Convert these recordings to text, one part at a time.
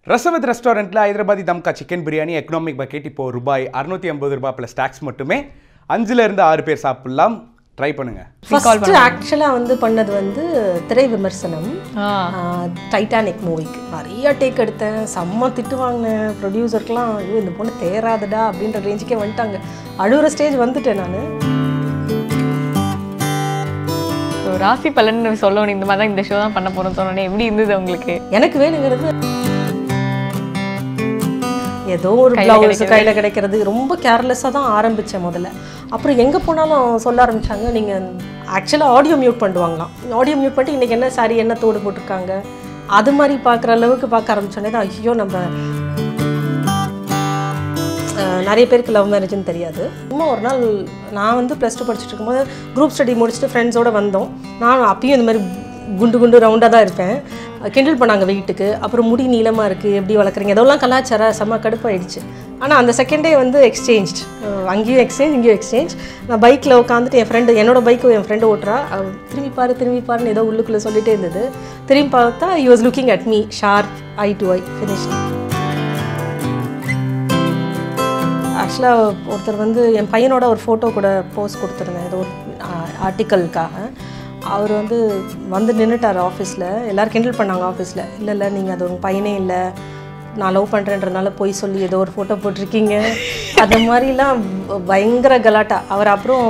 ரசவத் ரெஸ்டாரண்ட்டில் Hyderabadi தம்கா chicken biryani economic bucket இப்போ ரூபாய் அறுநூத்தி ஐம்பது ரூபாய் ப்ளஸ் டேக்ஸ் மட்டுமே அஞ்சுல இருந்து ஆறு பேர் சாப்பிடலாம் ட்ரை பண்ணுங்க ஃபர்ஸ்ட் ஆக்சுவலாக வந்து பண்ணது வந்து திரை விமர்சனம் ஆ டைட்டானிக் மூவிக்கு நிறைய டேக் எடுத்தேன் செம்ம திட்டு வாங்கினேன் ப்ரொடியூசருக்குலாம் ஐயோ இந்த பொண்ணு தேராதுடா அப்படின்ற ரேஞ்சுக்கே வந்துட்டாங்க அழுகிற ஸ்டேஜ் வந்துட்டேன் நான் ஸோ ராசி பலன் சொல்லணும் இந்த மாதிரி தான் இந்த ஷோ தான் பண்ண போகிறோம் சொன்னோன்னே எப்படி இருந்தது உங்களுக்கு எனக்கு வேணுங்கிறது ஏதோ ஒரு ப்ளவுஸ் கையில் கிடைக்கிறது ரொம்ப கேர்லெஸ்ஸாக தான் ஆரம்பித்தேன் முதல்ல அப்புறம் எங்கே போனாலும் சொல்ல ஆரம்பிச்சாங்க நீங்கள் ஆக்சுவலாக ஆடியோ மியூட் பண்ணுவாங்களாம் ஆடியோ மியூட் பண்ணிட்டு இன்றைக்கி என்ன சாரி என்ன தோடு போட்டிருக்காங்க அது மாதிரி பார்க்குற அளவுக்கு பார்க்க ஆரம்பிச்சோன்னே தான் ஐயோ நம்ம அஹ், நிறைய பேருக்கு லவ் மேரேஜ்னு தெரியாது சும்மா ஒரு நாள் நான் வந்து ப்ளஸ் டூ படிச்சுட்டு இருக்கும்போது குரூப் ஸ்டடி முடிச்சுட்டு ஃப்ரெண்ட்ஸோடு வந்தோம் நான் அப்பயும் இந்த மாதிரி குண்டு குண்டு ரவுண்டாக தான் இருப்பேன் கிண்டல் பண்ணாங்க வெயிட்டுக்கு அப்புறம் முடி நீளமாக இருக்குது எப்படி வளர்க்குறீங்க இதெல்லாம் கலாச்சார செம்ம கடுப்பாயிடுச்சு ஆனால் அந்த செகண்டே வந்து எக்ஸ்சேஞ்ச் அங்கேயும் எக்ஸ்சேஞ்ச் இங்கேயும் எக்ஸ்சேஞ்ச் நான் பைக்கில் உட்காந்துட்டு என் ஃப்ரெண்டு என்னோட பைக்கு என் ஃப்ரெண்டு ஓட்டுறா அவ திரும்பி பாரு திரும்பி பாருன்னு ஏதோ உள்ளுக்குள்ளே சொல்லிட்டே இருந்தது திரும்பி பார்த்தா you was looking at me sharp eye to eye finish ஆக்சுவலாக ஒருத்தர் வந்து என் பையனோட ஒரு ஃபோட்டோ கூட போஸ்ட் கொடுத்துருந்தேன் ஏதோ ஒரு ஆர்டிக்கலுக்காக அவர் வந்து வந்து நின்றுட்டார் ஆஃபீஸில் எல்லோரும் கிண்டல் பண்ணாங்க ஆஃபீஸில் இல்லை இல்லை நீங்கள் அது உங்கள் பையனே இல்லை நான் லவ் பண்ணுறேன்றனால போய் சொல்லி ஏதோ ஒரு ஃபோட்டோ போட்டிருக்கீங்க அந்த மாதிரிலாம் பயங்கர கலாட்டா அவர் அப்புறம்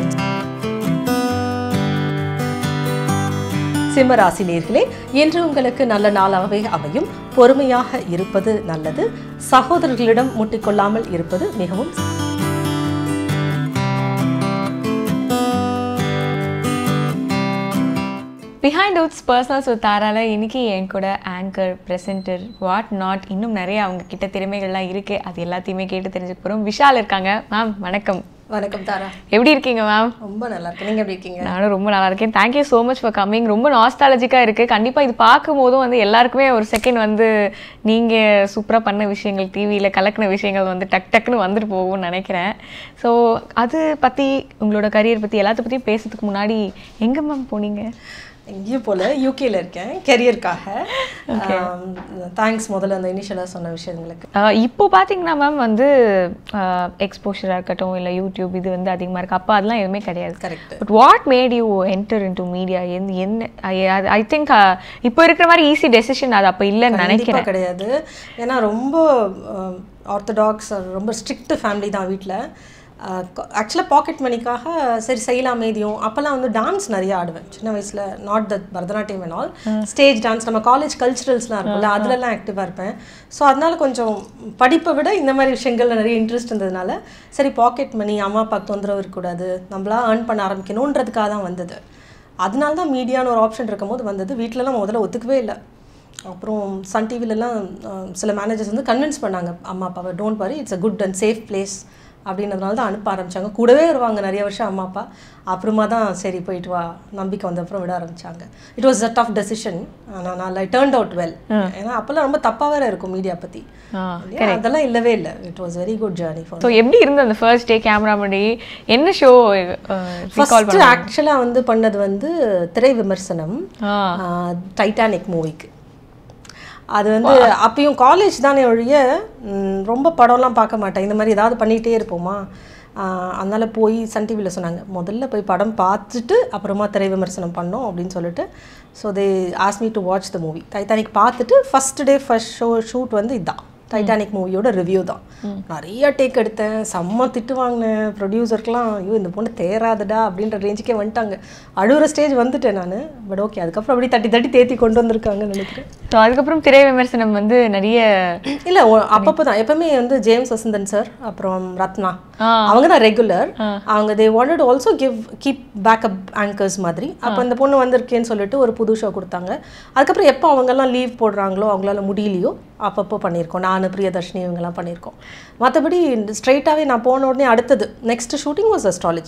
சிம்ம ராசி நேர்களே இன்று உங்களுக்கு நல்ல நாளாகவே அமையும் பொறுமையாக இருப்பது நல்லது சகோதரர்களிடம் முட்டிக்கொள்ளாமல் இருப்பது மிகவும் பிஹைண்ட் அவுட்ஸ் பர்சனல்ஸ் ஒரு தாரால இன்னைக்கு என் கூட ஆங்கர் ப்ரெசென்டர் வாட் நாட் இன்னும் நிறைய அவங்க கிட்ட திறமைகள்லாம் இருக்கு அது எல்லாத்தையுமே கேட்டு தெரிஞ்சுக்க போகிறோம் விஷால் இருக்காங்க மேம் வணக்கம் வணக்கம் தாரா எப்படி இருக்கீங்க மேம் ரொம்ப நல்லா இருக்கு நீங்க எப்படி இருக்கீங்க நானும் ரொம்ப நல்லா இருக்கேன் thank you so much for coming ரொம்ப நாஸ்டாலஜிக்காக இருக்குது கண்டிப்பாக இது பார்க்கும்போதும் வந்து எல்லாருக்குமே ஒரு செகண்ட் வந்து நீங்கள் சூப்பராக பண்ண விஷயங்கள் டிவியில் கலக்கின விஷயங்கள் வந்து டக் டக்குன்னு வந்துட்டு போகும்னு நினைக்கிறேன் ஸோ அது பற்றி உங்களோட கரியர் பற்றி எல்லாத்த பற்றியும் பேசுறதுக்கு முன்னாடி எங்கே மேம் போனீங்க எங்கேயும் போல யூகேல இருக்கேன் கெரியருக்காக தேங்க்ஸ் முதல்ல அந்த இனிஷியலாக சொன்ன விஷயங்களுக்கு ஆஹ் இப்போ பார்த்தீங்கன்னா மேம் வந்து எக்ஸ்போஷராக இருக்கட்டும் இல்லை யூடியூப் இது வந்து அதிகமாக இருக்குது அப்போ அதெல்லாம் எதுவுமே கிடையாது correct but what made you enter into media என் என்ன ஐ திங்க் இப்போ இருக்கிற மாதிரி ஈஸி டெசிஷன் அது அப்போ இல்லைன்னு நினைக்கிறேன் கண்டிப்பாக கிடையாது ஏன்னா ரொம்ப ஆர்த்தடாக்ஸ் ரொம்ப ஸ்ட்ரிக்ட் ஃபேமிலி தான் வீட்டில் ஆக்சுவலாக பாக்கெட் மணிக்காக சரி செய்யலாம் மீதியும் அப்போல்லாம் வந்து டான்ஸ் நிறைய ஆடுவேன் சின்ன வயசில் not the Bharatanatyam and all stage dance நம்ம காலேஜ் கல்ச்சுரல்ஸ்லாம் இருக்கும்ல அதுலலாம் ஆக்டிவாக இருப்பேன் ஸோ அதனால கொஞ்சம் படிப்பை விட இந்த மாதிரி விஷயங்கள்ல நிறைய இன்ட்ரெஸ்ட் இருந்ததுனால சரி பாக்கெட் மணி அம்மா அப்பாவுக்கு தொந்தரவு இருக்கக்கூடாது நம்மளா ஏர்ன் பண்ண ஆரம்பிக்கணுன்றதுக்காக தான் வந்தது அதனால தான் மீடியான்னு ஒரு ஆப்ஷன் இருக்கும்போது வந்தது வீட்டிலலாம் முதல்ல ஒத்துக்கவே இல்லை அப்புறம் சன் டிவிலலாம் சில மேனேஜர்ஸ் வந்து கன்வின்ஸ் பண்ணாங்க அம்மா அப்பாவை don't worry it's a good and safe place அப்படின்றதுனால தான் அனுப்ப ஆரம்பிச்சாங்க கூடவே வருவாங்க நிறைய வருஷம் அம்மா அப்பா அப்புறமா தான் சரி போயிட்டு வா நம்பிக்கை வந்த அப்புறம் விட ஆரம்பிச்சாங்க it was a tough decision ஆனால் நான் டேர்ன்ட் அவுட் வெல் ஏன்னா அப்போல்லாம் ரொம்ப தப்பாக வேற இருக்கும் மீடியா பற்றி ஆ அதெல்லாம் இல்லவே இல்லை it was very good journey for so எப்படி இருந்தது அந்த ஃபர்ஸ்ட் டே கேமரா முன்னாடி என்ன ஷோ ஃபர்ஸ்ட் ஆக்சுவலாக வந்து பண்ணது வந்து திரை விமர்சனம் ஆ டைட்டானிக் மூவிக்கு அது வந்து அப்பயும் காலேஜ் தானே ஒழிய ம், ரொம்ப படம்லாம் பார்க்க மாட்டேன் இந்த மாதிரி ஏதாவது பண்ணிகிட்டே இருப்போமா ஆஹ், அதனால போய் சன் டிவியில் சொன்னாங்க முதல்ல போய் படம் பார்த்துட்டு அப்புறமா திரை விமர்சனம் பண்ணோம் அப்படின்னு சொல்லிட்டு so they ask me to watch the movie Titanic பார்த்துட்டு first day first show shoot வந்து இதுதான் டைட்டானிக் மூவியோட ரிவ்யூ தான் நிறைய டேக் எடுத்தேன் செம்ம திட்டு வாங்கினேன் ப்ரொடியூசருக்குலாம் ஐயோ இந்த பொண்ணு தேராதுடா அப்படின்ற ரேஞ்சுக்கே வந்துட்டாங்க அழுகிற ஸ்டேஜ் வந்துட்டேன் நான் பட் ஓகே அதுக்கப்புறம் அப்படி தட்டி தட்டி தேத்தி கொண்டு வந்திருக்காங்கன்னு நினைக்கிறேன் ஸோ அதுக்கப்புறம் திரை விமர்சனம் வந்து நிறைய இல்லை அப்பப்போ தான் எப்பவுமே வந்து ஜேம்ஸ் வசந்தன் சார் அப்புறம் ரத்னா ஆ. அவங்க தான் ரெகுலர் அவங்க they wanted also give keep backup anchors மாதிரி அப்போ இந்த பொண்ணு வந்திருக்கேன்னு சொல்லிட்டு ஒரு புது ஷோ கொடுத்தாங்க அதுக்கப்புறம் எப்போ அவங்கெல்லாம் லீவ் போடுறாங்களோ அவங்களால முடியலையோ அப்பப்போ பண்ணியிருக்கோம் நான் பிரியதர்ஷினி இவங்கெல்லாம் பண்ணியிருக்கோம் மற்றபடி ஸ்ட்ரைட்டாகவே நான் போன உடனே அடுத்தது நெக்ஸ்ட் ஷூட்டிங் வாஸ் அஸ்ட்ராலஜி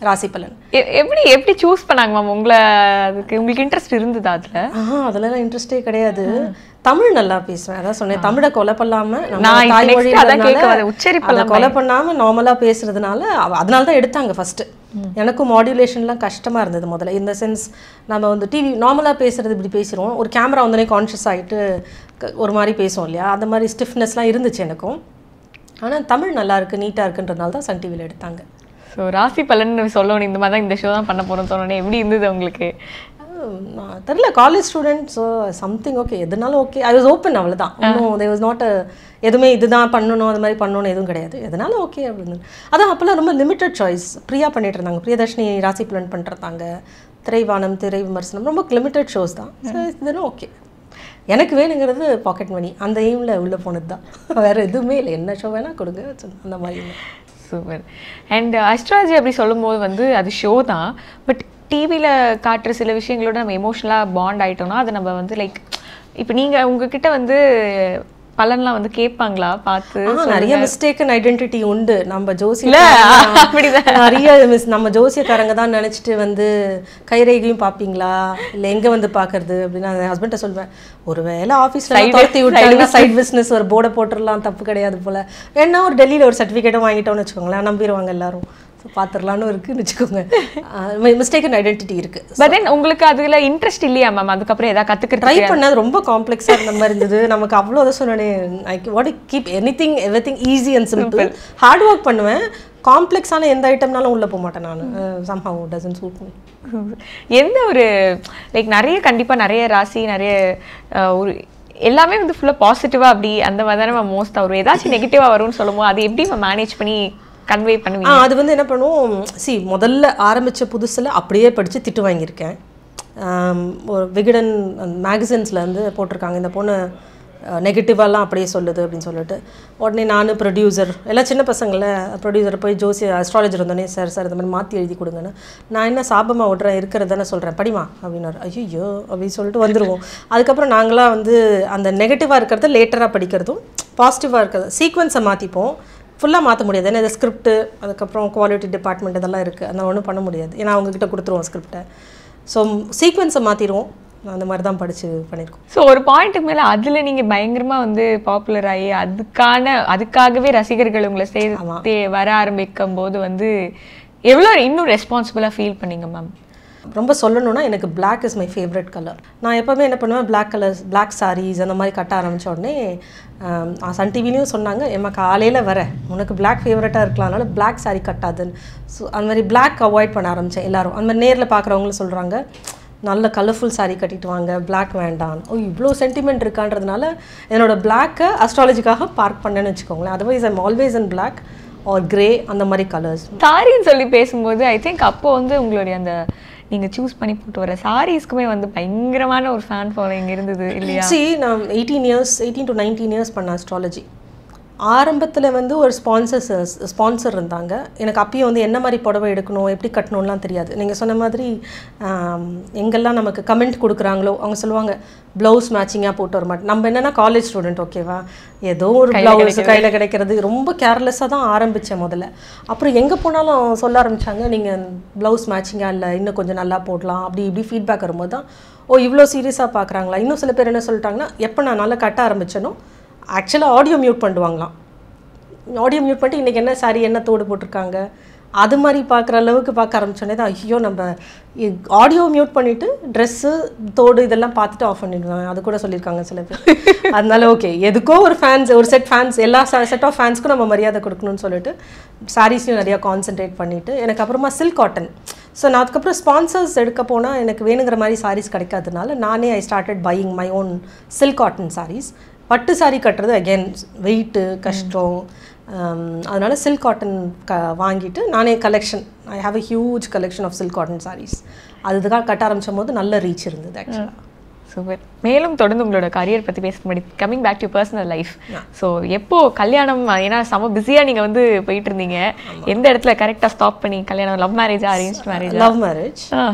ராசி பலன் எ- எப்படி எப்படி சூஸ் பண்ணாங்க மேம் உங்களை அதுக்கு உங்களுக்கு இன்ட்ரெஸ்ட் இருந்ததா அதுல ஆஹா அதுலலாம் இன்ட்ரெஸ்டே கிடையாது தமிழ் நல்லா பேசுவேன் அதான் சொன்னேன் தமிழை கொலை பண்ணாம நம்ம நான் இப்ப next தாய்மொழி அதான் கேட்க வந்தேன். உச்சரிப்பெல்லாம் அதை கொலை பண்ணாம நார்மலா பேசுறதுனால அவ- அதனால தான் எடுத்தாங்க ஃபர்ஸ்ட் எனக்கும் மாடுலேஷன்லாம் கஷ்டமா இருந்தது முதல்ல இந்த சென்ஸ் நம்ம வந்து டிவி நார்மலா பேசுறது இப்படி பேசுறோம் ஒரு கேமரா வந்தோடனே கான்ஷியஸ் ஆயிட்டு க- ஒரு மாதிரி பேசுவோம் இல்லையா அந்த மாதிரி ஸ்டிஃப்னஸ்லாம் இருந்துச்சு எனக்கும் ஆனா தமிழ் நல்லா இருக்கு நீட்டா இருக்குன்றதுனால தான் சன் டிவியில் எடுத்தாங்க ஸோ ராசி பலன் சொல்லணும் இந்த மாதிரி தான் இந்த ஷோ தான் பண்ண போறோம்னு சொன்னோன்னே எப்படி இருந்தது உங்களுக்கு ஆஹ் நான் தெரில college student so something okay எதுனாலும் ஓகே ஐ வாஸ் ஓப்பன் அவ்வளோதான் ஒன்றும் தே வாஸ் நாட் எதுவுமே இதுதான் பண்ணணும் அது மாதிரி பண்ணணும் எதுவும் கிடையாது எதனாலும் ஓகே அப்படின்னு அதான் அப்போல்லாம் ரொம்ப லிமிட்டட் சாய்ஸ் பிரியா பண்ணிட்டு இருந்தாங்க பிரியதர்ஷினி ராசி பிளான் பண்ணிருந்தாங்க திரைவானம் திரை விமர்சனம் ரொம்ப லிமிட்டட் ஷோஸ் தான் ஸோ இதெல்லாம் ஓகே எனக்கு வேணுங்கிறது பாக்கெட் மணி அந்த எய்மில் உள்ளே போனது தான் வேறு எதுவுமே இல்லை என்ன ஷோ வேணால் கொடுங்க அந்த மாதிரி சூப்பர் அண்ட் அஸ்ட்ராலஜி அப்படி சொல்லும்போது வந்து அது ஷோ தான் பட் டிவியில் காட்டுற சில விஷயங்களோட நம்ம எமோஷனலாக பாண்ட் ஆயிட்டோம்னா அதை நம்ம வந்து லைக் இப்போ நீங்கள் உங்ககிட்ட வந்து பலன்லாம் வந்து கேட்பாங்களா பார்த்து ஆ, நிறைய மிஸ்டேக்கன் ஐடென்டிட்டி உண்டு நம்ம ஜோசிய இல்ல, அப்படிதான். நிறைய மிஸ் நம்ம ஜோசியக்காரங்க தான் நினைச்சிட்டு வந்து கைரேகையும் பார்ப்பீங்களா இல்லை எங்க வந்து பார்க்கறது அப்படின்னு நான் ஹஸ்பண்ட சொல்வேன் ஒருவேளை ஆஃபீஸில் Side- துரத்தி விட்டாங்கன்னா சைட் பிஸ்னஸ் ஒரு போர்டை போட்டுடலாம் தப்பு கிடையாது போல வேணா ஒரு டெல்லியில் ஒரு சர்டிஃபிகேட்டும் வாங்கிட்டோம்னு வச்சுக்கோங்களேன் நம்பிடுவாங்க எல்லாரும் ஸோ பார்த்துடலான்னு இருக்குன்னு வச்சுக்கோங்க மிஸ்டேக்கன் ஐடென்டிட்டி இருக்கு பட் தென் உங்களுக்கு அதுல இன்ட்ரெஸ்ட் இல்லையா மேம் அதுக்கப்புறம் ஏதாவது ட்ரை கற்றுக்கிறது பண்ணது ரொம்ப காம்ப்ளெக்ஸாக இருந்த மாதிரி இருந்தது நமக்கு அவ்வளோ அதை சொன்னேன் I what keep anything everything easy and simple hard work பண்ணுவேன் காம்ப்ளெக்ஸான எந்த ஐட்டம்னாலும் உள்ளே போக மாட்டேன் நான் சம்ஹவ் டசன் சூட் மீ எந்த ஒரு லைக் நிறைய கண்டிப்பா நிறைய ராசி நிறைய அஹ், ஒரு எல்லாமே வந்து ஃபுல்லாக பாசிட்டிவாக அப்படி அந்த மாதிரி தானே மோஸ்ட்டாக வரும் ஏதாச்சும் நெகட்டிவாக வரும்னு சொல்லும்போது அது எப்படி மேனேஜ் பண்ணி கன்வே ஆ பண்ணுவீங்க அது வந்து என்ன பண்ணுவோம் சி முதல்ல ஆரம்பித்த புதுசில் அப்படியே படித்து திட்டு வாங்கியிருக்கேன் ஆம், ஒரு விகடன் மேகசின்ஸில் வந்து போட்டிருக்காங்க இந்த பொண்ணு நெகட்டிவாலாம் அப்படியே சொல்லுது அப்படின்னு சொல்லிட்டு உடனே நான் ப்ரொடியூசர் எல்லாம் சின்ன பசங்கள ப்ரொடியூசர் போய் ஜோசி அஸ்ட்ராலஜர் வந்தோடனே சார் சார் இந்த மாதிரி மாற்றி எழுதி கொடுங்கன்னு நான் என்ன சாபமாக விட்றேன் இருக்கிறதானே சொல்கிறேன் படிமா அப்படின்னாரு ஐயோ அப்படின்னு சொல்லிட்டு வந்துடுவோம் அதுக்கப்புறம் நாங்களாம் வந்து அந்த நெகட்டிவாக இருக்கிறத லேட்டராக படிக்கிறதும் பாசிட்டிவாக இருக்கிறது சீக்வன்ஸை மாற்றிப்போம் ஃபுல்லாக மாற்ற முடியாது ஏன்னா இது ஸ்கிரிப்ட் அதுக்கப்புறம் குவாலிட்டி டிபார்ட்மெண்ட் இதெல்லாம் இருக்குது அதெல்லாம் ஒன்றும் பண்ண முடியாது ஏன்னா அவங்கக்கிட்ட கொடுத்துருவோம் ஸ்கிரிப்டை ஸோ சீக்வன்ஸை மாற்றிடுவோம் அந்த மாதிரி தான் படித்து பண்ணியிருக்கோம் ஸோ ஒரு பாயிண்ட்டுக்கு மேலே அதில் நீங்கள் பயங்கரமாக வந்து பாப்புலர் ஆகி அதுக்கான அதுக்காகவே ரசிகர்கள் உங்களை சேர்த்து வர ஆரம்பிக்கும் போது வந்து எவ்வளோ இன்னும் ரெஸ்பான்சிபிளாக ஃபீல் பண்ணீங்க மேம் ரொம்ப சொல்லணும்னா எனக்கு Black is my favourite colour நான் எப்போவுமே என்ன பண்ணுவேன் Black கலர்ஸ் Black sarees அந்த மாதிரி கட்ட ஆரம்பிச்ச உடனே ஆம், சன் டிவிலையும் சொன்னாங்க ஏம்மா காலையில் வர உனக்கு Black ஃபேவரட்டாக இருக்கலாம் அதனால Black saree கட்டாதுன்னு ஸோ அந்த மாதிரி Black அவாய்ட் பண்ண ஆரம்பித்தேன் எல்லாரும் அந்த மாதிரி நேரில் பார்க்குறவங்களும் சொல்கிறாங்க நல்ல கலர்ஃபுல் saree கட்டிட்டு வாங்க Black வேண்டாம் ஓ இவ்வளோ சென்டிமெண்ட் இருக்கான்றதுனால என்னோட பிளாக்கை அஸ்ட்ராலஜிக்காக பார்க் பண்ணேன்னு வச்சுக்கோங்களேன் otherwise I'm always in Black or grey அந்த மாதிரி கலர்ஸ் சாரின்னு சொல்லி பேசும்போது ஐ திங்க் அப்போ வந்து உங்களுடைய அந்த நீங்க சூஸ் பண்ணி போட்டு வர சாரீஸ்க்குமே வந்து பயங்கரமான ஒரு ஃபேன் ஃபாலோயிங் இருந்தது இல்லையா சி நான் eighteen years eighteen to nineteen years பண்ண அஸ்ட்ராலஜி ஆரம்பத்தில் வந்து ஒரு ஸ்பான்சர்ஸ் ஸ்பான்சர் இருந்தாங்க எனக்கு அப்பயும் வந்து என்ன மாதிரி புடவை எடுக்கணும் எப்படி கட்டணும்லாம் தெரியாது நீங்கள் சொன்ன மாதிரி ஆம், எங்கெல்லாம் நமக்கு கமெண்ட் கொடுக்குறாங்களோ அவங்க சொல்லுவாங்க ப்ளவுஸ் மேட்சிங்காக போட்டு வர மாட்டேன் நம்ம என்னன்னா காலேஜ் ஸ்டூடெண்ட் ஓகேவா ஏதோ ஒரு ப்ளவுஸ் கையில் கிடைக்கிறது ரொம்ப கேர்லெஸ்ஸாக தான் ஆரம்பித்தேன் முதல்ல அப்புறம் எங்கே போனாலும் சொல்ல ஆரம்பிச்சாங்க நீங்கள் ப்ளவுஸ் மேட்சிங்காக இல்லை இன்னும் கொஞ்சம் நல்லா போடலாம் அப்படி இப்படி ஃபீட்பேக் வரும்போது தான் ஓ இவ்வளோ சீரியஸாக பார்க்குறாங்களா இன்னும் சில பேர் என்ன சொல்லிட்டாங்கன்னா எப்போ நான் நல்லா கட்ட ஆரம்பிச்சேனோ ஆக்சுவலாக ஆடியோ மியூட் பண்ணுவாங்களாம் ஆடியோ மியூட் பண்ணிட்டு இன்றைக்கி என்ன சாரி என்ன தோடு போட்டிருக்காங்க அது மாதிரி பார்க்குற அளவுக்கு பார்க்க ஆரம்பிச்சோன்னே தான் ஐயோ நம்ம ஆடியோ மியூட் பண்ணிவிட்டு ட்ரெஸ்ஸு தோடு இதெல்லாம் பார்த்துட்டு ஆஃப் பண்ணிடுவாங்க அது கூட சொல்லியிருக்காங்க சில பேர் அதனால ஓகே எதுக்கோ ஒரு ஃபேன்ஸ் ஒரு செட் ஃபேன்ஸ் எல்லா செட் ஆஃப் ஃபேன்ஸ்க்கும் நம்ம மரியாதை கொடுக்கணும்னு சொல்லிட்டு சாரீஸ்லையும் நிறையா கான்சென்ட்ரேட் பண்ணிவிட்டு எனக்கு அப்புறமா சில்க் காட்டன் ஸோ நான் அதுக்கப்புறம் ஸ்பான்சர்ஸ் எடுக்க போனால் எனக்கு வேணுங்கிற மாதிரி சாரீஸ் கிடைக்காதனால நானே I started buying my own silk cotton saris பட்டு சாரி கட்டுறது அகெயின் வெயிட்டு கஷ்டம் um, அதனால சில்க் காட்டன் க வாங்கிட்டு நானே collection I have a huge collection of silk cotton saris அதுக்காக கட்ட ஆரம்பிச்சும் போது நல்ல ரீச் இருந்தது ஆக்சுவலாக சூப்பர் மேலும் தொடர்ந்து உங்களோட கரியர் பத்தி பேச முடி coming back to personal life so எப்போ கல்யாணம் ஏன்னா செம பிஸியாக நீங்க வந்து போயிட்டு இருந்தீங்க எந்த இடத்துல கரெக்டா ஸ்டாப் பண்ணி கல்யாணம் லவ் மேரேஜா அரேஞ்ச் மேரேஜ் லவ் மேரேஜ் ஆ.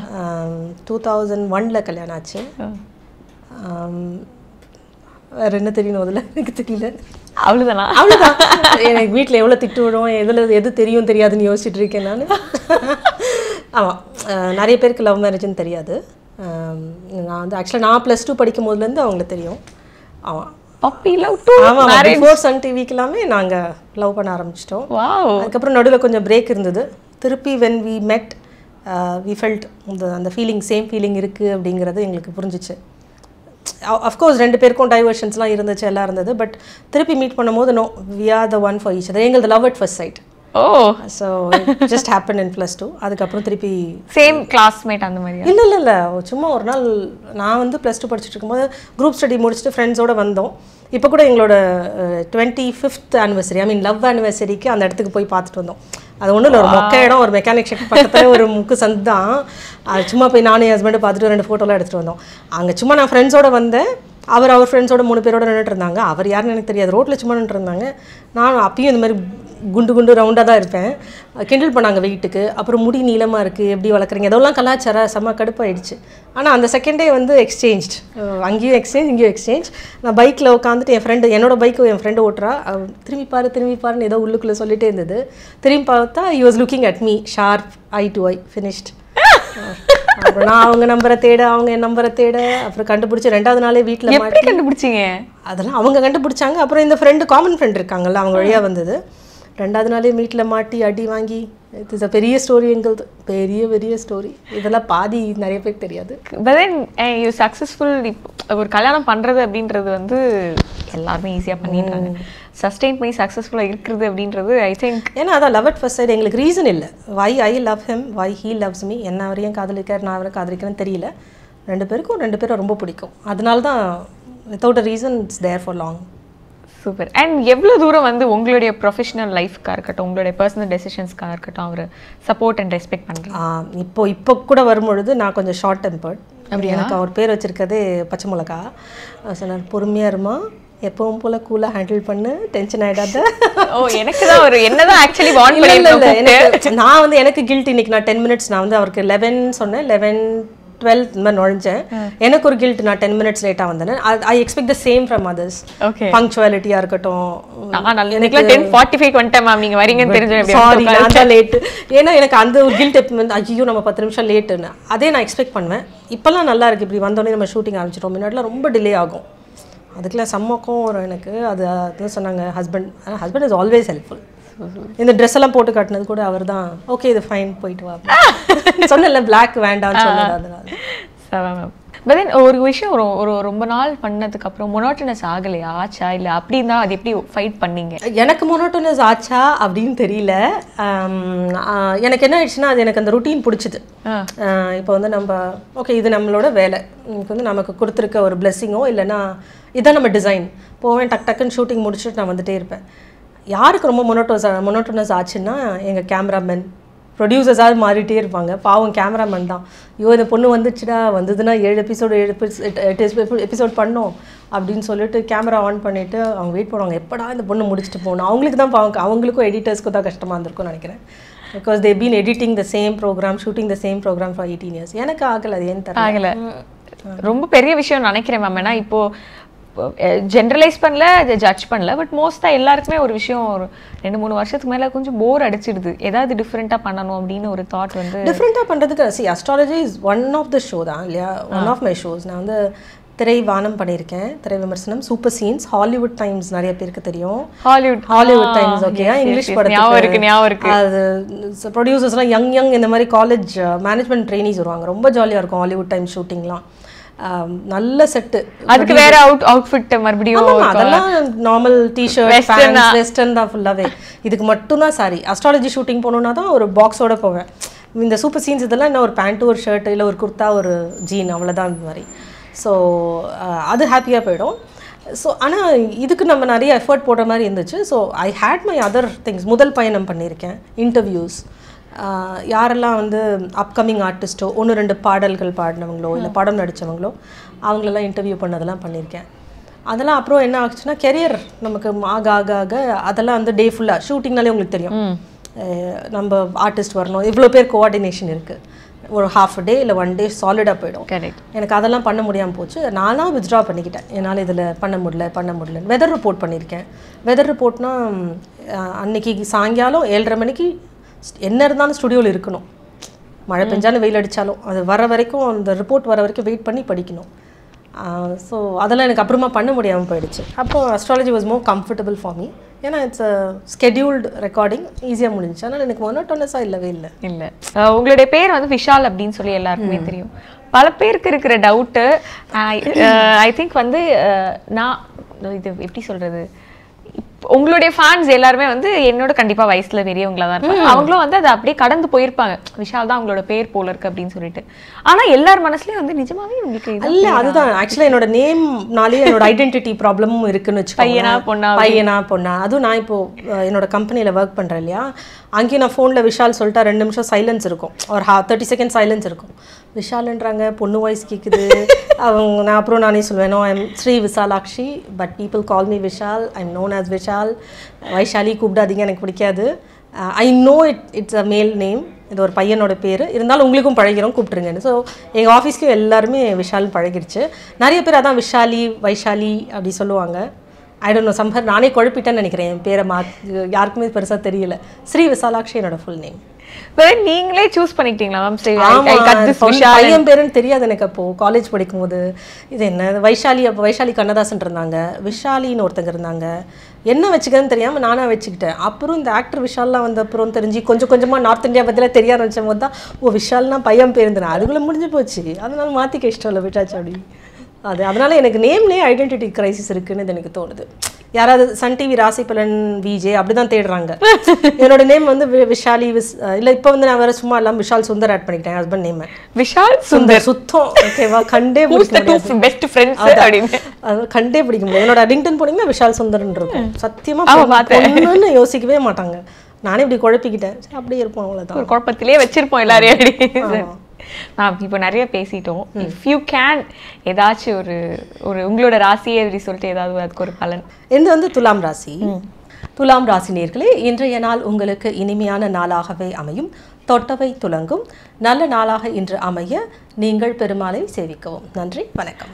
டூ தௌசண்ட் ஒனில் கல்யாணம் ஆச்சு Um, வேற என்ன தெரியணும் அதில் எனக்கு தெரியல அவ்வளவுதானா அவ்வளோதான் எனக்கு வீட்டில் எவ்வளோ திட்டு விடும் எதில் எது தெரியும் தெரியாதுன்னு யோசிச்சுட்டு இருக்கேன் நான் ஆமாம் நிறைய பேருக்கு லவ் மேரேஜ்னு தெரியாது அஹ், நான் வந்து ஆக்சுவலாக நான் ப்ளஸ் டூ படிக்கும் போதுலேருந்து அவங்களுக்கு தெரியும் ஆமாம் பப்பி லவ் டு ஆமாம் பிஃபோர் சன் டிவிக்கு எல்லாமே நாங்கள் லவ் பண்ண ஆரம்பிச்சிட்டோம் வாவ் அதுக்கப்புறம் நடுவில் கொஞ்சம் பிரேக் இருந்தது திருப்பி when we met we felt இந்த அந்த ஃபீலிங் சேம் ஃபீலிங் இருக்குது அப்படிங்கிறது எங்களுக்கு புரிஞ்சிச்சு அஃப்கோர்ஸ் ரெண்டு பேருக்கும் டைவர்ஷன்ஸ்லாம் இருந்துச்சு எல்லாம் இருந்தது பட் திருப்பி மீட் பண்ணும்போது no we are the one for each other எங்களது love at first sight oh so just happen in plus two அதுக்கப்புறம் திருப்பி சேம் கிளாஸ்மேட் அந்த மாதிரியா இல்லை இல்லை இல்லை சும்மா ஒரு நாள் நான் வந்து ப்ளஸ் டூ படிச்சுட்டு இருக்கும்போது குரூப் ஸ்டடி முடிச்சுட்டு ஃப்ரெண்ட்ஸோட வந்தோம் இப்போ கூட எங்களோட twenty fifth anniversary I mean love ஆனிவர்சரிக்கு அந்த இடத்துக்கு போய் பார்த்துட்டு வந்தோம் அது ஒன்றும் இல்லை ஒரு மொக்க இடம் ஒரு மெக்கானிக் ஷெட் பக்கத்தில் ஒரு முக்கு சந்து தான் அது சும்மா போய் நானும் என் ஹஸ்பண்டு பார்த்துட்டு ரெண்டு ஃபோட்டோலாம் எடுத்துகிட்டு வந்தோம் அங்கே சும்மா நான் ஃப்ரெண்ட்ஸோட வந்தேன் அவர் அவர் ஃப்ரெண்ட்ஸோட மூணு பேரோட நின்றுட்டு இருந்தாங்க அவர் யாருன்னு எனக்கு தெரியாது ரோட்டில் சும்மா நின்றுட்டு இருந்தாங்க நான் அப்பயும் இந்த மாதிரி குண்டு குண்டு ரவுண்டாக தான் இருப்பேன் கிண்டல் பண்ணாங்க வெயிட்டுக்கு அப்புறம் முடி நீளமாக இருக்குது எப்படி வளர்க்குறீங்க இதெல்லாம் கலாச்சார செம்ம கடுப்பாயிடுச்சு ஆனால் அந்த செகண்டே வந்து எக்ஸ்சேஞ்ச் அங்கேயும் எக்ஸ்சேஞ்ச் இங்கேயும் எக்ஸ்சேஞ்ச் நான் பைக்கில் உட்காந்துட்டு என் ஃப்ரெண்டு என்னோட பைக்கு என் ஃப்ரெண்டு ஓட்டுறா அவ திரும்பி பாரு திரும்பி பாருன்னு ஏதோ உள்ளுக்குள்ளே சொல்லிட்டே இருந்தது திரும்பி பார்த்தா you was looking at me sharp eye to eye finished அப்புறம் நான் அவங்க நம்பரை தேட அவங்க என் நம்பரை தேட அப்புறம் கண்டுபிடிச்சி ரெண்டாவது நாளே வீட்டில் எப்படி கண்டுபிடிச்சீங்க அதெல்லாம் அவங்க கண்டுபிடிச்சாங்க அப்புறம் இந்த ஃப்ரெண்டு காமன் ஃப்ரெண்ட் இருக்காங்கல்ல அவங்க வழியாக வந்தது ரெண்டாவது நாளே வீட்டில் மாட்டி அடி வாங்கி இது a பெரிய ஸ்டோரி எங்களுது பெரிய பெரிய ஸ்டோரி இதெல்லாம் பாதி நிறைய பேருக்கு தெரியாது பட் தென் யூ சக்ஸஸ்ஃபுல் ஒரு கல்யாணம் பண்றது அப்படின்றது வந்து எல்லாருமே ஈஸியா பண்ணிடுறாங்க சஸ்டெயின் பண்ணி சக்ஸஸ்ஃபுல்லா இருக்கிறது அப்படின்றது ஐ திங்க் ஏன்னா அதான் லவ் அட் ஃபர்ஸ்ட் சைடு எங்களுக்கு ரீசன் இல்லை why I love him why he loves me என்ன வரையும் காதலிக்கார் நான் அவரை காதலிக்கிறேன்னு தெரியல ரெண்டு பேருக்கும் ரெண்டு பேரும் ரொம்ப பிடிக்கும் அதனால தான் without a reason it's there for long super and எவ்வளோ தூரம் வந்து உங்களுடைய ப்ரொஃபஷனல் லைஃப்க்காக இருக்கட்டும் உங்களுடைய பர்சனல் டெசிஷன்ஸ்க்காக இருக்கட்டும் அவர் சப்போர்ட் அண்ட் ரெஸ்பெக்ட் பண்ணுறேன் இப்போ இப்போ கூட வரும்பொழுது நான் கொஞ்சம் ஷார்ட் டெம்பர்ட் அப்படி எனக்கு அவர் பேர் வச்சிருக்கதே பச்சை மிளகா அவர் சொன்னார் பொறுமையாக இருமா எப்பவும் போல கூலாக ஹேண்டில் பண்ணு டென்ஷன் ஆகிடாத ஓ எனக்கு தான் ஒரு என்னதான் ஆக்சுவலி வார்ன் இல்ல, இல்ல, இல்ல. பண்ணியிருக்கேன் எனக்கு நான் வந்து எனக்கு கில்ட் இன்னைக்கு நான் டென் மினிட்ஸ் நான் வந்து அவருக்கு லெவன் சொன்னேன் லெவன் டுவெல் இந்த மாதிரி நுழைஞ்சேன் எனக்கு ஒரு கில்ட் நான் டென் மினிட்ஸ் லேட்டாக வந்தேன் I expect the same from others okay பங்க்சுவாலிட்டியாக இருக்கட்டும் நான் நல்ல எனக்கு டென் ஃபார்ட்டி ஃபைவ் வந்துட்டேன் மேம் நீங்கள் வரீங்கன்னு தெரிஞ்சு சாரி நான் தான் லேட்டு ஏன்னா எனக்கு அந்த ஒரு கில்ட் வந்து ஐயோ நம்ம பத்து நிமிஷம் லேட்டுன்னு அதே நான் எக்ஸ்பெக்ட் பண்ணுவேன் இப்போல்லாம் நல்லா இருக்கு இப்படி வந்தோடனே நம்ம ஷூட்டிங் ஆரம்பிச்சிட்டோம் முன்னாடிலாம் ரொம்ப டிலே ஆகும் அதுக்கெல்லாம் செம்மக்கம் வரும் எனக்கு அது அதான் சொன்னாங்க husband husband is always helpful இந்த ட்ரெஸ் எல்லாம் போட்டு காட்டினது கூட அவர் தான் ஓகே இது ஃபைன் போயிட்டு வா சொன்னல பிளாக் வேண்டாம்னு சொன்னது அதனால செவ மேம் பட் தென் ஒரு விஷயம் ஒரு ஒரு ரொம்ப நாள் பண்ணதுக்கு அப்புறம் மொனோட்டனஸ் ஆகலையா ஆச்சா இல்லை அப்படி இருந்தா அது எப்படி ஃபைட் பண்ணீங்க எனக்கு மொனோட்டோனஸ் ஆச்சா அப்படின்னு தெரியல ஆம், ஆ, எனக்கு என்ன ஆயிடுச்சுன்னா அது எனக்கு அந்த ருட்டீன் பிடிச்சிது இப்போ வந்து நம்ம ஓகே இது நம்மளோட வேலை இப்போ வந்து நமக்கு கொடுத்துருக்க ஒரு பிளெஸ்ஸிங்கோ இல்லைன்னா இதான் நம்ம டிசைன் போவேன் டக் டக்குன்னு ஷூட்டிங் முடிச்சுட்டு நான் வந்துட்டே இருப்பேன் யாருக்கு ரொம்ப மொனோட்டோஸ் மொனோட்டோனஸ் ஆச்சுன்னா எங்கள் கேமராமேன் ப்ரொடியூசர்ஸாக மாறிட்டே இருப்பாங்க பாவம் கேமராமேன் தான் ஐயோ இந்த பொண்ணு வந்துச்சுடா வந்ததுன்னா ஏழு எபிசோடு ஏழு எட்டு எபிசோட் பண்ணோம் அப்படின்னு சொல்லிட்டு கேமரா ஆன் பண்ணிவிட்டு அவங்க வெயிட் பண்ணுவாங்க எப்படா இந்த பொண்ணு முடிச்சுட்டு போகணும் அவங்களுக்கு தான் பாவம் அவங்களுக்கும் எடிட்டர்ஸ்க்கு தான் கஷ்டமாக இருந்திருக்கும்னு நினைக்கிறேன் because they been editing the same programme shooting the same programme for eighteen years எனக்கு ஆகலை அது ஏன் தெரியல ஆகல ரொம்ப பெரிய விஷயம் நினைக்கிறேன் மேம் ஏன்னா இப்போ ஜென்ரலைஸ் பண்ணல ஜட்ஜ் பண்ணல பட் மோஸ்ட்டாக எல்லாருக்குமே ஒரு விஷயம் ஒரு ரெண்டு மூணு வருஷத்துக்கு மேலே கொஞ்சம் போர் அடிச்சிடுது ஏதாவது டிஃப்ரெண்ட்டாக பண்ணணும் அப்படின்னு ஒரு தாட் வந்து டிஃப்ரெண்ட்டாக பண்ணுறதுக்கு see astrology is one of the show தான் இல்லையா ஒன் ஆஃப் மை ஷோஸ் நான் வந்து திரை வானம் பண்ணியிருக்கேன் திரை விமர்சனம் சூப்பர் சீன்ஸ் ஹாலிவுட் டைம்ஸ் நிறைய பேருக்கு தெரியும் Hollywood Hollywood Times okay English ஞாபகம் இருக்கு ஞாபகம் இருக்கு அது ப்ரொடியூசர்ஸ்லாம் யங் யங் இந்த மாதிரி காலேஜ் மேனேஜ்மெண்ட் ட்ரைனிஸ் வருவாங்க ரொம்ப ஜாலியாக இருக்கும் ஹாலிவுட் டைம் ஷூட்டிங்லாம் நல்ல செட்டு அதுக்கு வேற அவுட் அவுட்ஃபிட் மறுபடியும் அதெல்லாம் நார்மல் டிஷர்ட் பேண்ட்ஸ் வெஸ்டர்ன் தான் ஃபுல்லாகவே இதுக்கு மட்டும்தான் சாரி அஸ்ட்ராலஜி ஷூட்டிங் போகணுன்னா தான் ஒரு பாக்ஸோட போவேன் இந்த சூப்பர் சீன்ஸ் இதெல்லாம் என்ன ஒரு பேண்ட்டு ஒரு ஷர்ட் இல்லை ஒரு குர்த்தா ஒரு ஜீன் அவ்வளோதான் இந்த மாதிரி ஸோ அது ஹாப்பியாக போயிடும் ஸோ ஆனால் இதுக்கு நம்ம நிறைய எஃபர்ட் போடுற மாதிரி இருந்துச்சு so I hate my other things முதல் பயணம் பண்ணியிருக்கேன் இன்டர்வியூஸ் யாரெல்லாம் வந்து அப்கமிங் ஆர்டிஸ்ட்டோ ஒன்று ரெண்டு பாடல்கள் பாடினவங்களோ இல்லை படம் நடித்தவங்களோ அவங்களெல்லாம் இன்டர்வியூ பண்ணதெல்லாம் பண்ணியிருக்கேன் அதெல்லாம் அப்புறம் என்ன ஆச்சுன்னா கெரியர் நமக்கு ஆக ஆக ஆக அதெல்லாம் வந்து டே ஃபுல்லாக ஷூட்டிங்னாலே உங்களுக்கு தெரியும் அஹ் நம்ம ஆர்டிஸ்ட் வரணும் இவ்வளோ பேர் கோஆர்டினேஷன் இருக்குது ஒரு ஹாஃப் டே இல்லை ஒன் டே சாலிடாக போயிடும் கரெக்ட் எனக்கு அதெல்லாம் பண்ண முடியாமல் போச்சு நானாக வித்ட்ரா பண்ணிக்கிட்டேன் என்னால் இதில் பண்ண முடியல பண்ண முடியல வெதர் ரிப்போர்ட் பண்ணியிருக்கேன் வெதர் ரிப்போர்ட்னா அன்னைக்கு சாயங்காலம் ஏழரை மணிக்கு என்ன இருந்தாலும் ஸ்டுடியோவில் இருக்கணும் மழை பெஞ்சாலும் வெயில் அடித்தாலும் அது வர வரைக்கும் அந்த ரிப்போர்ட் வர வரைக்கும் வெயிட் பண்ணி படிக்கணும் ஸோ அதெல்லாம் எனக்கு அப்புறமா பண்ண முடியாமல் போயிடுச்சு அப்போ astrology was more comfortable for me ஏன்னா இட்ஸ் ஸ்கெடியூல்டு ரெக்கார்டிங் ஈஸியாக முடிஞ்சுச்சு ஆனால் எனக்கு மொனோட்டோனஸாக இல்லவே இல்லை இல்ல அஹ் உங்களுடைய பேர் வந்து விஷால் அப்படின்னு சொல்லி எல்லாருக்குமே தெரியும் பல பேருக்கு இருக்கிற டவுட்டு ஐ திங்க் வந்து அஹ், நான் இது எப்படி சொல்றது இப்ப உங்களுடைய ஃபேன்ஸ் எல்லாருமே வந்து என்னோட கண்டிப்பா வயசுல பெரியவங்களா தான் இருப்பாங்க அவங்களும் வந்து அதை அப்படியே கடந்து போயிருப்பாங்க விஷால் தான் அவங்களோட பேர் போல இருக்கு அப்படின்னு சொல்லிட்டு ஆனா எல்லார் மனசுலயும் வந்து நிஜமாவே உங்களுக்கு இது இல்ல அதுதான் ஆக்சுவலாக என்னோட நேம்னாலே என்னோட ஐடென்டிட்டி ப்ராப்ளமும் இருக்குன்னு வச்சுக்கோங்க பையனா, பொண்ணா? பையனா பொண்ணா அதுவும் நான் இப்போ அஹ், என்னோட கம்பெனியில் ஒர்க் பண்றேன் இல்லையா அங்கேயும் நான் ஃபோனில் விஷால் சொல்லிட்டா ரெண்டு நிமிஷம் சைலன்ஸ் இருக்கும் ஒரு ஹா தேர்ட்டி செகண்ட் சைலன்ஸ் இருக்கும் விஷால்ன்றாங்க பொண்ணு வாய்ஸ் கேட்குது அவங்க நான் அப்புறம் நானே சொல்லுவேன் I am Sri Visalakshi but people call me Vishal I am known as Vishal Vaishali கூப்பிடாதீங்க எனக்கு பிடிக்காது I know it it's a male name இது ஒரு பையனோட பேர் இருந்தாலும் உங்களுக்கும் பழகிறோம் கூப்பிட்டுருங்கன்னு ஸோ எங்கள் ஆஃபீஸ்க்கும் எல்லாருமே விஷால் பழகிடுச்சு நிறைய பேர் அதான் விஷாலி வைஷாலி அப்படி சொல்லுவாங்க ஐ டோன்ட் நோ சம்பர் நானே குழப்பிட்டேன்னு நினைக்கிறேன் என் பேரை மா யாருக்குமே பெருசாக தெரியல ஸ்ரீ விசாலாக்ஷி என்னோட ஃபுல் நேம் Well, நீங்களே சூஸ் பண்ணிக்கிட்டீங்களா மேம் சரி I- ஆமா I cut this பொண்ணு- விஷால் பையன் பேருன்னு தெரியாது எனக்கு அப்போ காலேஜ் படிக்கும்போது இது என்ன வைஷாலி அப்போ வைஷாலி கண்ணதாசன் இருந்தாங்க விஷாலின்னு ஒருத்தங்க இருந்தாங்க என்ன வச்சுக்கிறதுன்னு தெரியாம நானா வச்சுக்கிட்டேன் அப்புறம் இந்த ஆக்டர் விஷால்லாம் வந்த அப்புறம் தெரிஞ்சு கொஞ்சம் கொஞ்சமா நார்த் இந்தியா பத்தில தெரிய ஆரம்பிச்ச போது தான் ஓ விஷால்னா பையன் பேர் இருந்தேன் அதுக்குள்ள முடிஞ்சு போச்சு அதனால மாத்திக்க இஷ்டம் இல்லை விட்டாச்சு அப்படி அது அதனால எனக்கு நேம்லேயே ஐடென்டிட்டி கிரைசிஸ் இருக்குன்னு இது எனக்கு தோணுது யாராவது சன் டிவி ராசிபலன் விஜே அப்படிதான் தேடுறாங்க என்னோட நேம் வந்து வி- விஷாலி விஸ் இல்லை இப்போ வந்து நான் வேற சும்மா இல்லாம விஷால் சுந்தர் ஆட் பண்ணிக்கிட்டேன் ஹஸ்பண்ட் நேம் விஷால் சுந்தர் சுத்தம் ஓகேவா கண்டே who's the பிடிக்க two முடியாது best friends அதான். அப்படின்னு அது கண்டே பிடிக்க முடியாது என்னோட லிங்க்டன் போனீங்கன்னா விஷால் சுந்தர்ன்னு இருக்கும் சத்தியமா ஆமா, பொண்ணு- பார்த்தேன். பொண்ணுன்னு யோசிக்கவே மாட்டாங்க நானே இப்படி குழப்பிக்கிட்டேன் சரி, அப்படியே இருப்போம் அவ்வளவுதான் ஒரு குழப்பத்திலே வச்சிருப்போம் எல்லாரையும் அப்படி மேம் இப்போ நிறைய பேசிட்டோம் இஃப் யூ கேன் ஏதாச்சும் ஒரு ஒரு உங்களோட ராசியை அப்படி சொல்லிட்டு ஏதாவது அதுக்கு ஒரு பலன் இது வந்து துலாம் ராசி துலாம் ராசி நேர்களே இன்றைய நாள் உங்களுக்கு இனிமையான நாளாகவே அமையும் தொட்டவை துலங்கும் நல்ல நாளாக இன்று அமைய நீங்கள் பெருமாளை சேவிக்கவும் நன்றி வணக்கம்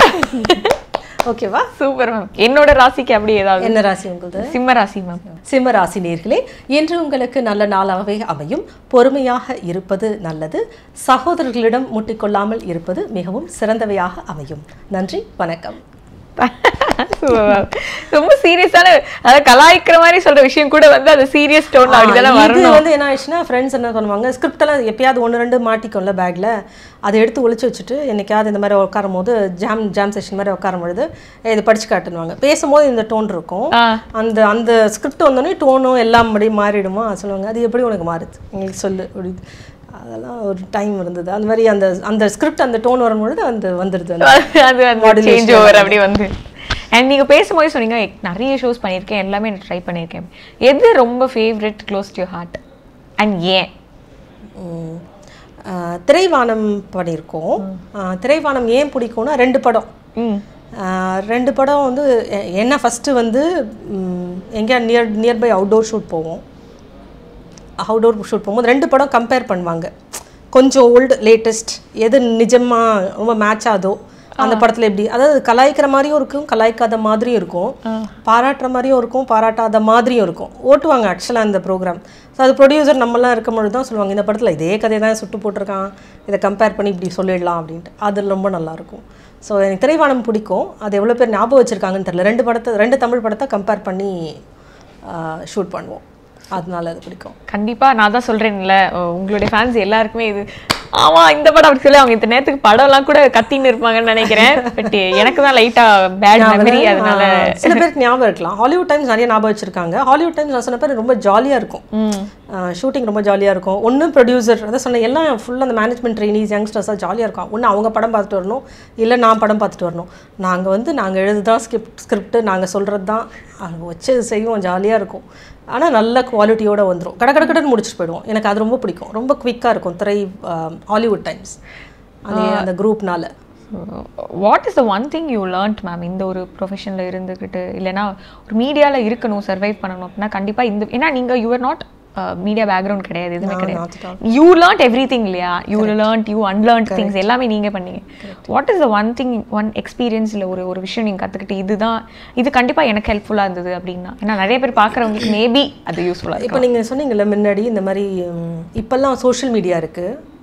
ஓகேவா சூப்பர் மேம் என்னோட ராசிக்கு அப்படி ஏதாவது என்ன ராசி உங்களுது சிம்ம ராசி மேம் சிம்ம ராசி நேர்களே இன்று உங்களுக்கு நல்ல நாளாகவே அமையும் பொறுமையாக இருப்பது நல்லது சகோதரர்களிடம் முட்டிக்கொள்ளாமல் இருப்பது மிகவும் சிறந்தவையாக அமையும் நன்றி வணக்கம் Super ma'am. ரொம்ப சீரியஸான அதாவது கலாய்க்கிற மாதிரி சொல்ற விஷயம் கூட வந்து அது சீரியஸ் டோன் அப்படிதானே இது வரணும் வந்து என்ன ஆயிடுச்சுன்னா ஃப்ரெண்ட்ஸ் என்ன பண்ணுவாங்க ஸ்கிரிப்ட் எல்லாம் எப்பயாவது ஒன்று ரெண்டு மாட்டிக்கும்ல பேக்ல அதை எடுத்து ஒளிச்சு வச்சுட்டு என்னைக்காவது இந்த மாதிரி உட்காரும் போது ஜாம் ஜாம் செஷன் மாதிரி உட்காரும் பொழுது "ஏய், இதை படிச்சு காட்டுனுவாங்க பேசும்போது இந்த டோன் இருக்கும் ஆ. அந்த அந்த ஸ்கிரிப்ட் வந்தோடனே டோனும் எல்லாம் அப்படி மாறிடுமா சொல்லுவாங்க அது எப்படி உனக்கு மாறுது எங்களுக்கு சொல்லு அப்படி அதெல்லாம் ஒரு டைம் இருந்தது அந்த மாதிரி அந்த அந்த ஸ்கிரிப்ட் அந்த டோன் வரும்பொழுது அந்த வந்துடுது அந்த அது அந்த Modulation சேஞ்ச் ஓவர் அப்படி வந்து அண்ட் நீங்க பேசும்போது சொன்னீங்க "எ- நிறைய ஷோஸ் பண்ணியிருக்கேன் எல்லாமே நான் ட்ரை பண்ணியிருக்கேன் எது ரொம்ப favourite close to heart and ஏன் ம். ஆஹ் திரைவானம் பண்ணியிருக்கோம் ஆஹ் திரைவானம் ஏன் பிடிக்கும்னா ரெண்டு படம் ம் ஆஹ் ரெண்டு படம் வந்து எ- என்ன ஃபஸ்ட்டு வந்து எங்கேயா நியர் நியர்பை அவுட்டோர் ஷூட் போவோம் அவுட்டோர் ஷூட் போகும்போது ரெண்டு படம் கம்பேர் பண்ணுவாங்க கொஞ்சம் ஓல்டு லேட்டஸ்ட் எது நிஜமாக ரொம்ப மேட்ச் ஆகுதோ அந்த படத்தில் எப்படி அதாவது கலாய்க்கிற மாதிரியும் இருக்கும் கலாய்க்காத மாதிரியும் இருக்கும் பாராட்டுற மாதிரியும் இருக்கும் பாராட்டாத மாதிரியும் இருக்கும் ஓட்டுவாங்க ஆக்சுவலாக அந்த ப்ரோக்ராம் ஸோ அது ப்ரொடியூசர் நம்மலாம் இருக்கும்பொழுது தான் சொல்லுவாங்க இந்த படத்தில் இதே கதையை தான் சுட்டு போட்டிருக்கான் இதை கம்பேர் பண்ணி இப்படி சொல்லிடலாம் அப்படின்ட்டு அது ரொம்ப நல்லாயிருக்கும் ஸோ எனக்கு திரைவானம் பிடிக்கும் அது எவ்வளோ பேர் ஞாபகம் வச்சுருக்காங்கன்னு தெரியல ரெண்டு படத்தை ரெண்டு தமிழ் படத்தை கம்பேர் பண்ணி ஷூட் பண்ணுவோம் அதனால அது பிடிக்கும் கண்டிப்பா நான் தான் சொல்றேன்ல அஹ் உங்களுடைய ஃபேன்ஸ் எல்லாருக்குமே இது ஆமா இந்த படம் அப்படி சொல்லி அவங்க இந்த நேரத்துக்கு படம் எல்லாம் கூட கத்தின்னு இருப்பாங்கன்னு நினைக்கிறேன் பட் எனக்கு தான் லைட்டா பேட் மெமரி அதனால ஆஹ் சில பேருக்கு ஞாபகம் இருக்கலாம் ஹாலிவுட் டைம்ஸ் நிறைய ஞாபகம் வச்சிருக்காங்க ஹாலிவுட் டைம்ஸ் நான் சொன்ன பேர் ரொம்ப ஜாலியாக இருக்கும் ஷூட்டிங் ரொம்ப ஜாலியாக இருக்கும் ஒன்று ப்ரொடியூசர் அதான் சொன்ன எல்லாம் ஃபுல்லாக அந்த மேனேஜ்மெண்ட் ட்ரைனிஸ் யங்ஸ்டர்ஸாக ஜாலியாக இருக்கும் ஒன்று அவங்க படம் பார்த்துட்டு வரணும் இல்லை நான் படம் பார்த்துட்டு வரணும் நாங்கள் வந்து நாங்கள் எழுதுதான் ஸ்கிரிப்ட் ஸ்கிரிப்ட் நாங்கள் சொல்கிறது தான் அவங்க வச்சு செய்வோம் ஜாலியாக இருக்கும் ஆனால் நல்ல குவாலிட்டியோட வந்துடும் கட கட கடன்னு முடிச்சுட்டு போயிடுவோம் எனக்கு அது ரொம்ப பிடிக்கும் ரொம்ப குவிக்காக இருக்கும் திரை ஹாலிவுட் டைம்ஸ் அந்த அந்த குரூப்னால what is the one thing you learned ma'am இந்த ஒரு ப்ரொஃபஷனில் இருந்துக்கிட்டு இல்லைன்னா ஒரு மீடியாவில் இருக்கணும் சர்வைவ் பண்ணணும் அப்படின்னா கண்டிப்பாக இந்த ஏன்னா நீங்கள் யூஆர் நாட் மீடியா பேக்ரவுண்ட் கிடையாது எதுவுமே not at கிடையாது யூ லேர்ன்ட் எவ்ரி திங் இல்லையா you learned you unlearned things எல்லாமே நீங்கள் பண்ணீங்க what is the one thing one experience இல்லை ஒரு ஒரு விஷயம் நீங்கள் கற்றுக்கிட்டு இதுதான் இது கண்டிப்பாக எனக்கு ஹெல்ப்ஃபுல்லாக இருந்தது அப்படின்னா ஏன்னா நிறைய பேர் பார்க்குறவங்களுக்கு மேபி அது யூஸ்ஃபுல்லாக இப்போ நீங்கள் சொன்னீங்கல்ல முன்னாடி இந்த மாதிரி ம், இப்பெல்லாம் சோஷியல் மீடியா இருக்குது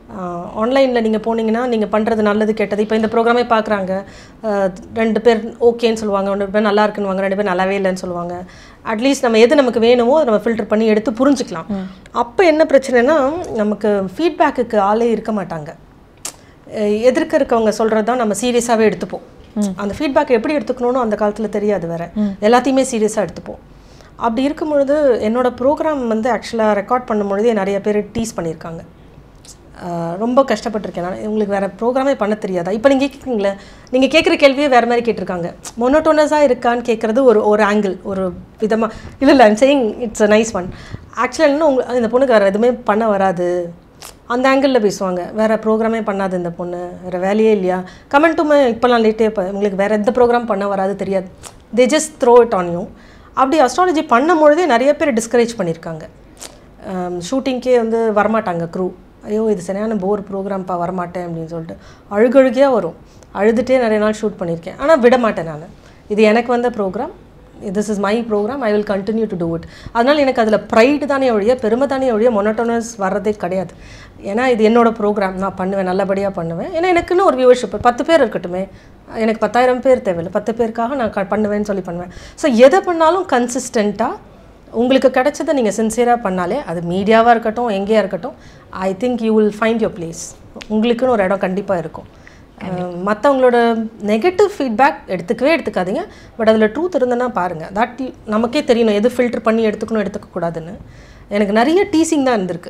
ஆன்லைனில் நீங்கள் போனீங்கன்னா நீங்கள் பண்ணுறது நல்லது கெட்டது இப்போ இந்த ப்ரோக்ராமே பார்க்குறாங்க ரெண்டு பேர் ஓகேன்னு சொல்லுவாங்க ரெண்டு பேர் நல்லா இருக்குன்னு ரெண்டு பேர் நல்லாவே இல்லைன்னு சொல்லுவாங்க அட்லீஸ்ட் நம்ம எது நமக்கு வேணுமோ அதை நம்ம ஃபில்டர் பண்ணி எடுத்து புரிஞ்சுக்கலாம் அப்போ என்ன பிரச்சனைனா நமக்கு ஃபீட்பேக்குக்கு ஆளே இருக்க மாட்டாங்க அஹ் எதிர்க்க இருக்கவங்க சொல்கிறது தான் நம்ம சீரியஸாகவே எடுத்துப்போம் அந்த ஃபீட்பேக் எப்படி எடுத்துக்கணும்னு அந்த காலத்தில் தெரியாது வேற எல்லாத்தையுமே சீரியஸாக எடுத்துப்போம் அப்படி இருக்கும் பொழுது என்னோட ப்ரோக்ராம் வந்து ஆக்சுவலாக ரெக்கார்ட் பண்ணும்பொழுதே நிறைய பேர் டீஸ் பண்ணியிருக்காங்க அஹ் ரொம்ப கஷ்டப்பட்டிருக்கேன் நான் உங்களுக்கு வேறு ப்ரோக்ராமே பண்ண தெரியாதா இப்போ நீங்கள் கேட்குறீங்களே நீங்கள் கேட்குற கேள்வியே வேறு மாதிரி கேட்டிருக்காங்க மொனோட்டோனஸாக இருக்கான்னு கேட்குறது ஒரு ஒரு ஆங்கிள் ஒரு விதமாக இல்லை இல்லை I'm saying it's a nice one ஆக்சுவலாக என்ன உங்க இந்த பொண்ணுக்கு வேறு எதுவுமே பண்ண வராது அந்த ஆங்கிளில் பேசுவாங்க வேறு ப்ரோக்ராமே பண்ணாது இந்த பொண்ணு வேறு வேலையே இல்லையா கமெண்ட்டுமே இப்போலாம் லேட்டே இப்போ உங்களுக்கு வேறு எந்த ப்ரோக்ராம் பண்ண வராது தெரியாது they just throw it on you அப்படி அஸ்ட்ராலஜி பண்ணும்பொழுதே நிறைய பேர் டிஸ்கரேஜ் பண்ணியிருக்காங்க ஷூட்டிங்க்கே வந்து வரமாட்டாங்க க்ரூ ஐயோ இது சரியான போர் ப்ரோக்ராம்ப்பா வரமாட்டேன் அப்படின்னு சொல்லிட்டு அழுகழுகையாக வரும் அழுதுகிட்டே நிறைய நாள் ஷூட் பண்ணியிருக்கேன் ஆனால் விட மாட்டேன் நான் இது எனக்கு வந்த program this is my program I will continue to do it அதனால் எனக்கு அதில் ப்ரைடு தானே ஒழிய பெருமை தானே ஒழிய மொனட்டோனஸ் வர்றதே கிடையாது ஏன்னா இது என்னோட ப்ரோக்ராம் நான் பண்ணுவேன் நல்லபடியாக பண்ணுவேன் ஏன்னா எனக்குன்னு ஒரு வியூவர்ஷிப் பத்து பேர் இருக்கட்டுமே எனக்கு பத்தாயிரம் பேர் தேவையில்லை பத்து பேருக்காக நான் க- பண்ணுவேன்னு சொல்லி பண்ணுவேன் ஸோ எதை பண்ணாலும் கன்சிஸ்டண்ட்டாக உங்களுக்கு கிடைச்சதை நீங்கள் சின்சியராக பண்ணாலே அது மீடியாவாக இருக்கட்டும் எங்கேயா இருக்கட்டும் I think you will find your place உங்களுக்குன்னு ஒரு இடம் கண்டிப்பாக இருக்கும் மற்றவங்களோட நெகட்டிவ் ஃபீட்பேக் எடுத்துக்கவே எடுத்துக்காதீங்க பட் அதில் ட்ரூத் இருந்ததுன்னா பாருங்கள் தட் நமக்கே தெரியணும் எது ஃபில்டர் பண்ணி எடுத்துக்கணும் எடுத்துக்கக்கூடாதுன்னு எனக்கு நிறைய டீசிங் தான் இருந்திருக்கு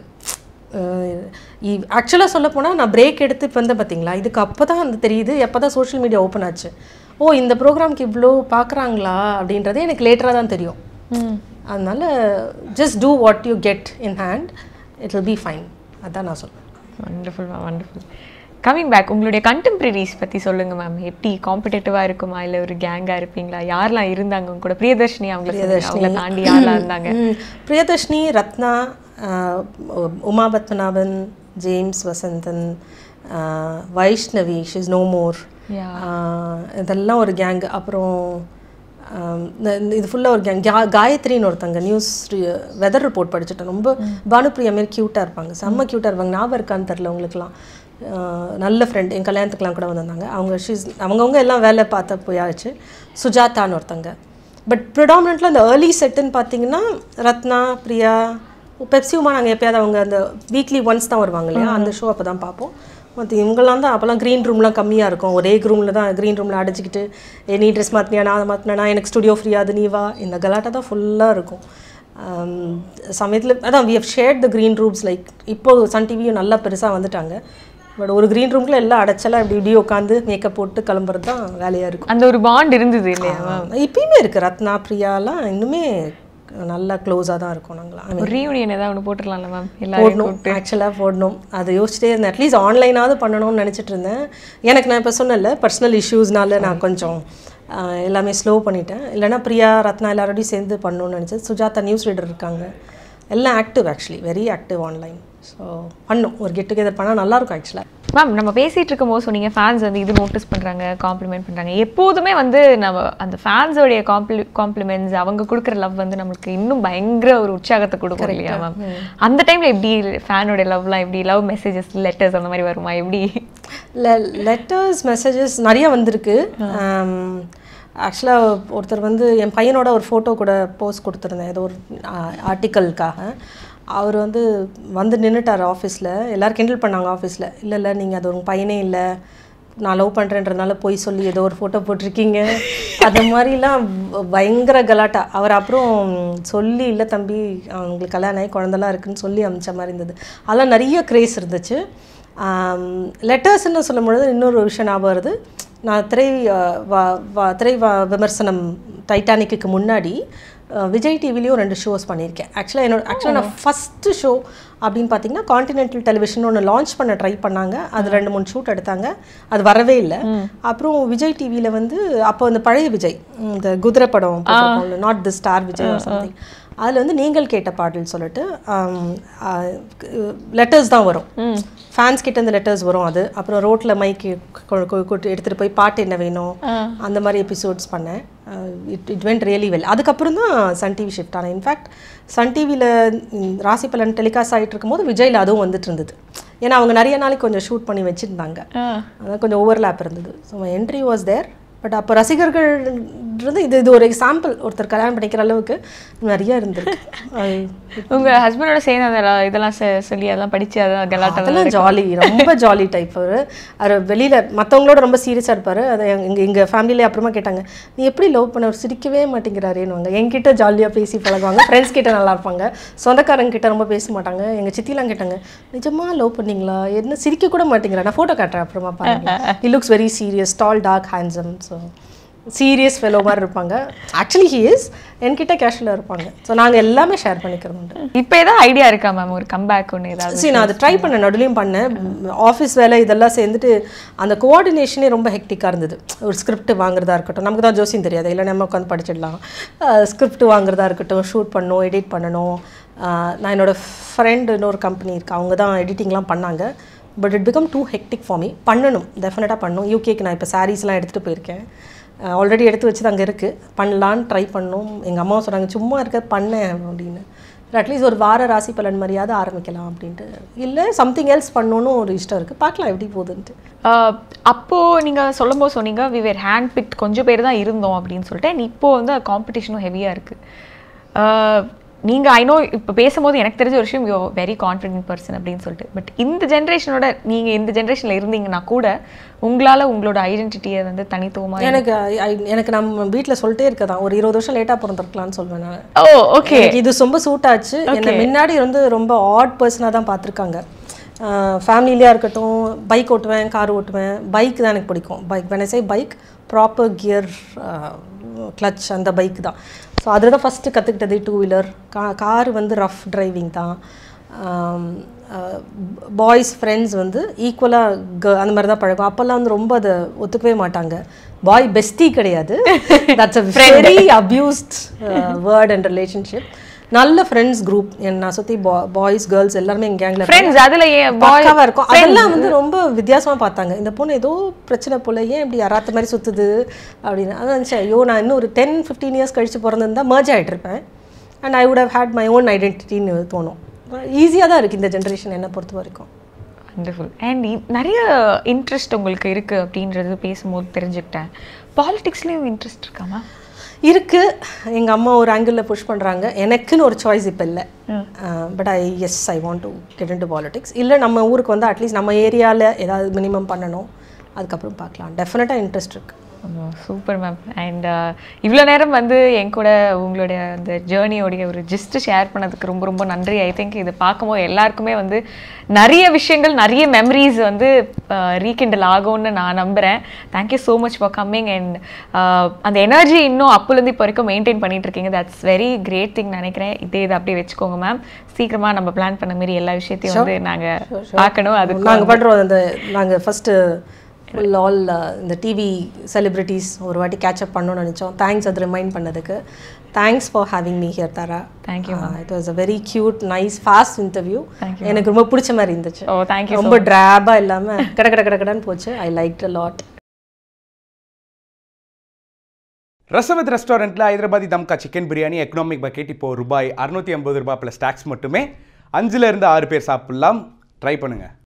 ஆக்சுவலாக சொல்ல போனால் நான் பிரேக் எடுத்து இப்போ வந்தேன் பார்த்தீங்களா இதுக்கு அப்போ தான் வந்து தெரியுது எப்போ தான் சோஷியல் மீடியா ஓப்பன் ஆச்சு ஓ இந்த ப்ரோக்ராம்க்கு இவ்வளோ பார்க்குறாங்களா அப்படின்றதே எனக்கு லேட்டராக தான் தெரியும் அதனால just do what you get in hand it will be fine அதான் நான் சொல்லுவேன் wonderful ma'am wonderful coming back உங்களுடைய கண்டெம்பரரிஸ் பற்றி சொல்லுங்க மேம் எப்படி காம்படிட்டிவாக இருக்குமா இல்லை ஒரு கேங்காக இருப்பீங்களா யாரெல்லாம் இருந்தாங்க உங்க கூட பிரியதர்ஷினி அவங்கள சொல்லுங்க. அவங்கள தாண்டி யாரெல்லாம் இருந்தாங்க ம். பிரியதர்ஷினி ரத்னா ஆஹ், உ- Uma Padmanabhan James Vasanthan ah, Vaishnavi she's no more Yeah. இதெல்லாம் ஒரு கேங் அப்புறம் ஆம், இந்த- இந்த இது ஃபுல்லாக ஒரு கேங் கா காயத்ரின்னு ஒருத்தங்க நியூஸ் வெதர் ரிப்போர்ட் படிச்சுட்டேன் ரொம்ப பானுப்பிரியா மாரி க்யூட்டாக இருப்பாங்க செம்ம க்யூட்டாக இருப்பாங்க ஞாபகம் இருக்கான்னு தெரில உங்களுக்குலாம் ஆஹ், நல்ல ஃப்ரெண்ட் என் கல்யாணத்துக்குலாம் கூட வந்திருந்தாங்க அவங்க ஷீஸ் அவங்கவுங்க எல்லாம் வேலை பார்த்த போயாச்சு சுஜாதான்னு ஒருத்தங்க பட் ப்ரிடாமினெண்ட்டில் அந்த ஏர்லி செட்டுன்னு பார்த்தீங்கன்னா ரத்னா பிரியா பெப்சி உமா நாங்கள் எப்பயாவது அவங்க அந்த வீக்லி ஒன்ஸ் தான் வருவாங்க இல்லையா அந்த ஷோ அப்போ தான் பார்ப்போம் மற்ற இவங்கெல்லாம் தான் அப்போல்லாம் க்ரீன் ரூம்லாம் கம்மியாக இருக்கும் ஒரே ரூமில் தான் க்ரீன் ரூமில் அடைச்சிக்கிட்டு "ஏய், நீ ட்ரெஸ் மாற்றினியா நான் அதை மாற்றினா எனக்கு ஸ்டுடியோ ஃப்ரீயா அது நீ வா இந்த கலாட்டா தான் ஃபுல்லாக இருக்கும் சமயத்தில் அதான் we have shared the green rooms like இப்போ சன் டிவியும் நல்லா பெருசாக வந்துட்டாங்க பட் ஒரு க்ரீன் ரூம்ல எல்லாம் அடைச்சலாம் இப்படி இப்படி உட்காந்து மேக்கப் போட்டு கிளம்புறது தான் வேலையாக இருக்கும் அந்த ஒரு பாண்ட் இருந்தது இல்லையா இப்பயுமே இருக்குது ரத்னா பிரியாலாம் இன்னுமே நல்லா க்ளோஸாக தான் இருக்கும் நாங்களாம் ஒரு ரீயூனியன் ஏதாவது ஒன்று போட்டுடலாம்ல மேம் எல்லாரும் போடணும் ஆக்சுவலாக போடணும் அதை யோசிச்சிட்டே இருந்தேன் அட்லீஸ்ட் ஆன்லைனாவது பண்ணணும்னு நினச்சிட்டு இருந்தேன் எனக்கு நான் இப்போ சொன்னேன்ல பர்சனல் இஷ்யூஸ்னால நான் கொஞ்சம் ஆஹ், எல்லாமே ஸ்லோ பண்ணிட்டேன் இல்லைன்னா பிரியா ரத்னா எல்லாரோடையும் சேர்ந்து பண்ணணும்னு நினச்சேன் சுஜாதா நியூஸ் ரீடர் இருக்காங்க எல்லாம் active actually very active online so பண்ணும் ஒரு கெட் டுகெதர் பண்ணால் நல்லாயிருக்கும் ஆக்சுவலாக மேம் நம்ம பேசிட்டு இருக்கும்போது சொன்னீங்க ஃபேன்ஸ் வந்து இது நோட்டீஸ் பண்றாங்க காம்ப்ளிமெண்ட் பண்றாங்க எப்போதுமே வந்து நம்ம அந்த ஃபேன்ஸோடைய காம்ப்ளி காம்ப்ளிமெண்ட்ஸ் அவங்க கொடுக்குற லவ் வந்து நம்மளுக்கு இன்னும் பயங்கர ஒரு உற்சாகத்தை கொடுக்கும் இல்லையா மேம் அந்த டைம்ல எப்படி ஃபேனோட லவ்லாம் எப்படி லவ் மெசேஜஸ் லெட்டர்ஸ் அந்த மாதிரி வருமா எப்படி லெட்டர்ஸ் மெசேஜஸ் நிறைய வந்திருக்கு ஆக்சுவலாக ஒருத்தர் வந்து என் பையனோட ஒரு ஃபோட்டோ கூட போஸ்ட் கொடுத்துருந்தேன் ஏதோ ஒரு ஆர்டிக்கலுக்காக அவர் வந்து வந்து நின்றுட்டார் ஆஃபீஸில் எல்லோரும் கிண்டல் பண்ணாங்க ஆஃபீஸில் இல்லை இல்லை நீங்கள் அது உங்கள் பையனே இல்லை நான் லவ் பண்ணுறேன்றதுனால போய் சொல்லி ஏதோ ஒரு ஃபோட்டோ போட்டிருக்கீங்க அந்த மாதிரிலாம் ப- பயங்கர கலாட்டா அவர் அப்புறம் சொல்லி இல்லை தம்பி அவங்களுக்கு கல்யாணம் ஆகி குழந்தெல்லாம் இருக்குன்னு சொல்லி அமிச்ச மாதிரி இருந்தது அதெல்லாம் நிறைய க்ரேஸ் இருந்துச்சு லெட்டர்ஸ்ன்னு சொல்லும்பொழுது இன்னொரு விஷயம் ஞாபகம் வருது நான் திரை அஹ், வ- வ- திரை வ- விமர்சனம் டைட்டானிக்கு முன்னாடி அஹ், விஜய் டிவிலையும் ரெண்டு ஷோஸ் பண்ணியிருக்கேன் ஆக்சுவலாக என்னோட ஆக்சுவலாக நான் ஃபஸ்ட்டு ஷோ அப்படின்னு பார்த்தீங்கன்னா கான்டினென்டல் டெலிவிஷன் ஒன்று லான்ச் பண்ண ட்ரை பண்ணாங்க அது ரெண்டு மூணு ஷூட் எடுத்தாங்க அது வரவே இல்லை அப்புறம் விஜய் டிவியில் வந்து அப்போ அந்த பழைய விஜய் இந்த குதிரை படம் not the Star Vijay something அதில் வந்து நீங்கள் கேட்ட பாடல் சொல்லிட்டு லெட்டர்ஸ் தான் வரும் ஃபேன்ஸ் கிட்ட இருந்து லெட்டர்ஸ் வரும் அது அப்புறம் ரோட்டில் மைக்கு எடுத்துகிட்டு போய் பாட்டு என்ன வேணும் அந்த மாதிரி எபிசோட்ஸ் பண்ணேன் it it went really well அதுக்கப்புறம் தான் சன் டிவி ஷிஃப்ட் ஆனேன் இன்ஃபேக்ட் சன் டிவியில் ராசி பலன் டெலிகாஸ்ட் ஆகிட்டு இருக்கும்போது விஜயில் அதுவும் வந்துட்டு இருந்தது ஏன்னா அவங்க நிறைய நாளைக்கு கொஞ்சம் ஷூட் பண்ணி வச்சுருந்தாங்க ஆ. அதான் கொஞ்சம் ஓவர்லேப் இருந்தது so entry was there but அப்போ ரசிகர்கள்ன்றது இது இது ஒரு எக்ஸாம்பிள் ஒருத்தர் கல்யாணம் பண்ணிக்கிற அளவுக்கு நிறைய இருந்திருக்கு அது உங்க ஹஸ்பண்டோட சேர்ந்து அந்த ல- இதெல்லாம் செ- சொல்லி அதெல்லாம் படிச்சு அதெல்லாம் கலாட்டா அதெல்லாம் ஜாலி ரொம்ப ஜாலி டைப் அவர் அவர் வெளியில் மற்றவங்களோட ரொம்ப சீரியஸாக இருப்பார் அதை எங்கள் எங்கள் ஃபேமிலியிலே அப்புறமா கேட்டாங்க நீ எப்படி லவ் பண்ண அவர் சிரிக்கவே மாட்டேங்கிறாரேன்னுவாங்க என்கிட்ட ஜாலியாக பேசி பழகுவாங்க ஃப்ரெண்ட்ஸ் கிட்ட நல்லா இருப்பாங்க சொந்தக்காரங்க கிட்ட ரொம்ப பேச மாட்டாங்க எங்கள் சித்திலாம் கேட்டாங்க நிஜமா லவ் பண்ணீங்களா என்ன சிரிக்க கூட மாட்டேங்கிறா நான் ஃபோட்டோ காட்டுறேன் அப்புறமா பாருங்க he looks very serious tall dark handsome so serious fellow மாதிரி இருப்பாங்க ஆக்சுவலி ஹி இஸ் என்கிட்ட கேஷுவலாக இருப்பாங்க ஸோ நாங்கள் எல்லாமே ஷேர் பண்ணிக்கிறது உண்டு இப்போ ஏதாவது ஐடியா இருக்கா மேம் ஒரு கம்பேக் ஒன்று ஏதாவது சரி நான் அதை ட்ரை பண்ணேன் நடுலையும் பண்ணேன் ஆஃபீஸ் வேலை இதெல்லாம் சேர்ந்துட்டு அந்த கோஆர்டினேஷனே ரொம்ப ஹெக்டிக்காக இருந்தது ஒரு ஸ்கிரிப்ட் வாங்குறதா இருக்கட்டும் நமக்கு தான் ஜோசியம் தெரியாது இல்லை நம்ம உட்காந்து படிச்சிடலாம் ஸ்கிரிப்ட் வாங்குறதா இருக்கட்டும் ஷூட் பண்ணணும் எடிட் பண்ணணும் அஹ் நான் என்னோட ஃப்ரெண்டு இன்னொரு கம்பெனி இருக்கு அவங்க தான் எடிட்டிங்லாம் பண்ணாங்க but it become too hectic for me பண்ணணும் டெஃபினட்டாக பண்ணணும் யூகேக்கு நான் இப்போ சாரீஸ்லாம் எடுத்துகிட்டு போயிருக்கேன் ஆல்ரெடி எடுத்து வச்சு அங்கே இருக்குது பண்ணலான்னு ட்ரை பண்ணணும் எங்கள் அம்மா சொன்னாங்க சும்மா இருக்க பண்ணேன் அப்படின்னு அட்லீஸ்ட் ஒரு வார ராசி பலன் மாதிரியாவது ஆரம்பிக்கலாம் அப்படின்ட்டு இல்லை சம்திங் எல்ஸ் பண்ணணும்னு ஒரு இஷ்டம் இருக்குது பார்க்கலாம் எப்படி போகுதுன்ட்டு ஆஹ் அப்போ நீங்க சொல்லும்போது சொன்னீங்க வி வேர் ஹேண்ட் பிக் கொஞ்சம் பேர் தான் இருந்தோம் அப்படின்னு சொல்லிட்டு and இப்போ வந்து காம்படிஷனும் ஹெவியா இருக்கு ஆஹ் நீங்க ஐ நோ இப்போ பேசும்போது எனக்கு தெரிஞ்ச ஒரு விஷயம் யோ வெரி கான்ஃபிடென்ட் பர்சன் அப்படின்னு சொல்லிட்டு பட் இந்த ஜென்ரேஷனோட நீங்க இந்த ஜென்ரேஷன்ல இருந்தீங்கன்னா கூட உங்களால உங்களோட ஐடென்டிட்டியை வந்து தனித்துவமா எனக்கு I- I- எனக்கு நம்ம வீட்டில் சொல்லிட்டே இருக்கதான் ஒரு இருபது வருஷம் லேட்டாக பிறந்திருக்கலாம்னு சொல்வேன் நான் ஓ ஓகே எனக்கு இது ரொம்ப சூட் ஆச்சு என்னை முன்னாடி வந்து ரொம்ப ஆட் பர்சனாக தான் பார்த்துருக்காங்க ஃபேமிலியாக இருக்கட்டும் பைக் ஓட்டுவேன் கார் ஓட்டுவேன் பைக் தான் எனக்கு பிடிக்கும் பைக் வெனசை பைக் ப்ராப்பர் கியர் கிளச் அந்த பைக் தான் ஸோ அதில் தான் ஃபஸ்ட்டு கற்றுக்கிட்டது டூ வீலர் கா கார் வந்து ரஃப் டிரைவிங் தான் பாய்ஸ் ஃப்ரெண்ட்ஸ் வந்து ஈக்குவலாக க அந்த மாதிரி தான் பழகும் அப்போல்லாம் வந்து ரொம்ப அதை ஒத்துக்கவே மாட்டாங்க பாய் பெஸ்டி கிடையாது that's a very abused word and relationship நல்ல ஃப்ரெண்ட்ஸ் குரூப் நான் சுற்றி பாய்ஸ் கேர்ள்ஸ் எல்லாருமே எங்கள் கேங்கில் ஃப்ரெண்ட்ஸ் அதுல ஏன் பாய் பக்காவா இருக்கும் அதெல்லாம் வந்து ரொம்ப வித்தியாசமா பார்த்தாங்க இந்த பொண்ணு ஏதோ பிரச்சனை போல ஏன் இப்படி யாராத்த மாதிரி சுத்துது அப்படின்னு அதான் நினச்சேன் ஐயோ நான் இன்னும் ஒரு டென் ஃபிஃப்டீன் இயர்ஸ் கழிச்சு பிறந்திருந்தா மர்ஜ் ஆகிட்டு இருப்பேன் and I would have had my own ஐடென்டிட்டின்னு தோணும் ஈஸியாக தான் இருக்குது இந்த ஜென்ரேஷன் என்னை பொறுத்த வரைக்கும் வண்டர்ஃபுல் அண்ட் நிறைய இன்ட்ரெஸ்ட் உங்களுக்கு இருக்கு அப்படின்றது பேசும்போது தெரிஞ்சுக்கிட்டேன் பாலிடிக்ஸ்லேயும் இன்ட்ரெஸ்ட் இருக்காமா இருக்கு எங்க அம்மா ஒரு ஆங்கிளில் புஷ் பண்றாங்க எனக்குன்னு ஒரு சாய்ஸ் இப்போ இல்லை but I yes I want to get into politics இல்லை நம்ம ஊருக்கு வந்து அட்லீஸ்ட் நம்ம ஏரியாவில் ஏதாவது மினிமம் பண்ணணும் அதுக்கப்புறம் பார்க்கலாம் டெஃபினட்டாக இன்ட்ரெஸ்ட் இருக்கு சூப்பர் மேம் அண்ட் இவ்வளோ நேரம் வந்து என் கூட உங்களுடைய அந்த ஜேர்னியோடைய ஒரு ஜஸ்ட் ஷேர் பண்ணதுக்கு ரொம்ப ரொம்ப நன்றி ஐ திங்க் இது பார்க்கும்போது எல்லாருக்குமே வந்து நிறைய விஷயங்கள் நிறைய மெமரிஸ் வந்து ரீகிண்டல் ஆகும்னு நான் நம்புகிறேன் thank you so much for coming and அந்த எனர்ஜி இன்னும் அப்போலேருந்து இப்போ வரைக்கும் மெயின்டைன் பண்ணிட்டு இருக்கீங்க தட்ஸ் வெரி கிரேட் திங் நினைக்கிறேன் இதே இதை அப்படியே வச்சுக்கோங்க மேம் சீக்கிரமா நம்ம பிளான் பண்ண மாதிரி எல்லா விஷயத்தையும் வந்து நாங்கள் பார்க்கணும் அதுக்கு நாங்கள் பண்ணுறோம் அந்த நாங்கள் ஃபஸ்ட்டு ஃபுல் ஆல் இந்த டிவி செலிப்ரிட்டிஸ் ஒரு வாட்டி கேட்சப் பண்ணணும்னு நினச்சோம் தேங்க்ஸ் அது ரிமைண்ட் பண்ணதுக்கு thanks for having me here Thara Thank you, it was a very cute nice fast interview எனக்கு ரொம்ப பிடிச்ச மாதிரி இருந்துச்சு ஓ தேங்க்யூ ரொம்ப ட்ராபாக இல்லாமல் கட கட கட கடன்னு போச்சு I like a lot Rasavath ரெஸ்டாரண்ட்டில் Hyderabadi தம்கா chicken biryani economic bucket இப்போ ரூபாய் அறுநூத்தி ஐம்பது ரூபாய் ப்ளஸ் டேக்ஸ் மட்டுமே அஞ்சுல இருந்து ஆறு பேர் சாப்பிடலாம் ட்ரை பண்ணுங்கள்